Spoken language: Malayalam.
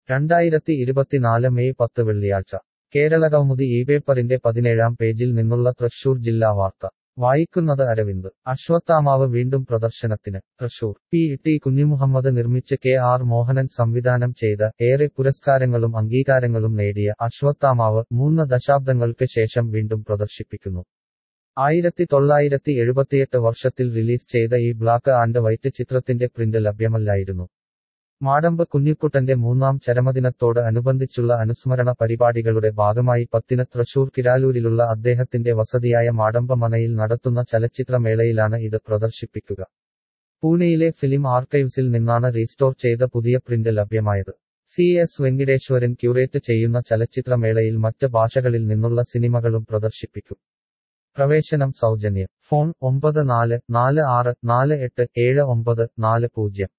രണ്ടായിരത്തി ഇരുപത്തിനാല് മെയ് പത്ത് വെള്ളിയാഴ്ച കേരളകൗമുദി ഈ പേപ്പറിന്റെ പതിനേഴാം പേജിൽ നിന്നുള്ള തൃശൂർ ജില്ലാ വാർത്ത വായിക്കുന്നത് അരവിന്ദ് അശ്വത്ഥാമാവ് വീണ്ടും പ്രദർശനത്തിന് തൃശൂർ പി ടി കുഞ്ഞിമുഹമ്മദ് നിർമ്മിച്ച് കെ ആർ മോഹനൻ സംവിധാനം ചെയ്ത ഏറെ പുരസ്കാരങ്ങളും അംഗീകാരങ്ങളും നേടിയ അശ്വത്ഥാമാവ് മൂന്ന് ദശാബ്ദങ്ങൾക്ക് ശേഷം വീണ്ടും പ്രദർശിപ്പിക്കുന്നു ആയിരത്തി തൊള്ളായിരത്തി എഴുപത്തിയെട്ട് വർഷത്തിൽ റിലീസ് ചെയ്ത ഈ ബ്ലാക്ക് ആൻഡ് വൈറ്റ് ചിത്രത്തിന്റെ പ്രിന്റ് ലഭ്യമല്ലായിരുന്നു മാടമ്പ് കുഞ്ഞിക്കുട്ടന്റെ മൂന്നാം ചരമദിനത്തോട് അനുബന്ധിച്ചുള്ള അനുസ്മരണ പരിപാടികളുടെ ഭാഗമായി പത്തിന് തൃശൂർ കിരാലൂരിലുള്ള അദ്ദേഹത്തിന്റെ വസതിയായ മാടമ്പ മനയിൽ നടത്തുന്ന ചലച്ചിത്രമേളയിലാണ് ഇത് പ്രദർശിപ്പിക്കുക പൂനെയിലെ ഫിലിം ആർക്കൈവ്സിൽ നിന്നാണ് റീസ്റ്റോർ ചെയ്ത പുതിയ പ്രിന്റ് ലഭ്യമായത് സി എസ് വെങ്കിടേശ്വരൻ ക്യൂറേറ്റ് ചെയ്യുന്ന ചലച്ചിത്രമേളയിൽ മറ്റ് ഭാഷകളിൽ നിന്നുള്ള സിനിമകളും പ്രദർശിപ്പിക്കും പ്രവേശനം സൗജന്യം ഫോൺ ഒമ്പത് നാല് നാല് ആറ് നാല് എട്ട് ഏഴ് ഒമ്പത് നാല് പൂജ്യം